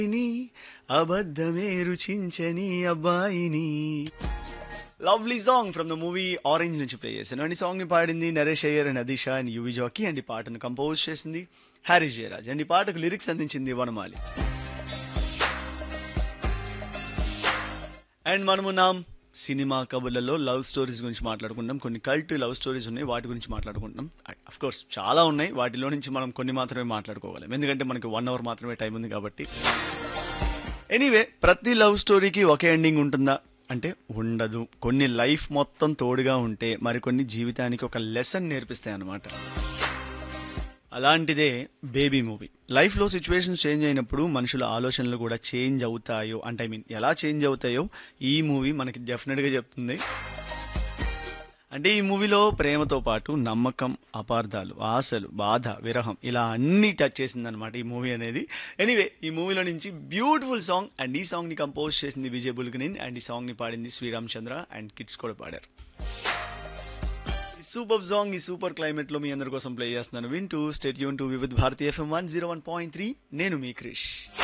ని అబద్ధమే రుచించని అబ్బాయిని lovely song from the movie Orange నుంచి ప్లే చేశాను అండ్ ఈ సాంగ్ ని పాడింది నరేష్ అయ్యర్ అండ్ అదిషా అండ్ యువి జాకీ అండ్ ఈ పాటను కంపోజ్ చేసింది హ్యారీస్ జయరాజ్ అండ్ ఈ పాటకు లిరిక్స్ అందించింది వనమాలి అండ్ మనము నాం సినిమా కబుర్లలో లవ్ స్టోరీస్ గురించి మాట్లాడుకుంటాం కొన్ని కల్ట్ లవ్ స్టోరీస్ ఉన్నాయి వాటి గురించి మాట్లాడుకుంటాం అఫ్ కోర్స్ చాలా ఉన్నాయి వాటిలో నుంచి మనం కొన్ని మాత్రమే మాట్లాడుకోగలం ఎందుకంటే మనకి వన్ అవర్ మాత్రమే టైం ఉంది కాబట్టి ఎనీవే ప్రతి లవ్ స్టోరీకి ఒకే ఎండింగ్ ఉంటుందా అంటే ఉండదు కొన్ని లైఫ్ మొత్తం తోడుగా ఉంటే మరికొన్ని జీవితానికి ఒక లెసన్ నేర్పిస్తాయి అన్నమాట అలాంటిదే బేబీ మూవీ లైఫ్లో సిచ్యువేషన్స్ చేంజ్ అయినప్పుడు మనుషుల ఆలోచనలు కూడా చేంజ్ అవుతాయో అంటే ఐ మీన్ ఎలా చేంజ్ అవుతాయో ఈ మూవీ మనకి డెఫినెట్గా చెప్తుంది అంటే ఈ మూవీలో ప్రేమతో పాటు నమ్మకం అపార్థాలు ఆశలు బాధ విరహం ఇలా అన్ని టచ్ చేసిందనమాట ఈ మూవీ అనేది ఎనీవే ఈ మూవీలో నుంచి బ్యూటిఫుల్ సాంగ్ అండ్ ఈ సాంగ్ని కంపోజ్ చేసింది విజయ్ బుల్గనిన్ అండ్ ఈ సాంగ్ని పాడింది శ్రీరామ్ చంద్ర అండ్ కిడ్స్ కూడా పాడారు ఈ సూపర్ సాంగ్ ఈ సూపర్ క్లైమేట్ లో మీ అందరి కోసం ప్లే చేస్తున్నాను వింటూ స్టేట్ యూన్ to Vividh Bharati FM one zero one point three నేను మీ క్రిష్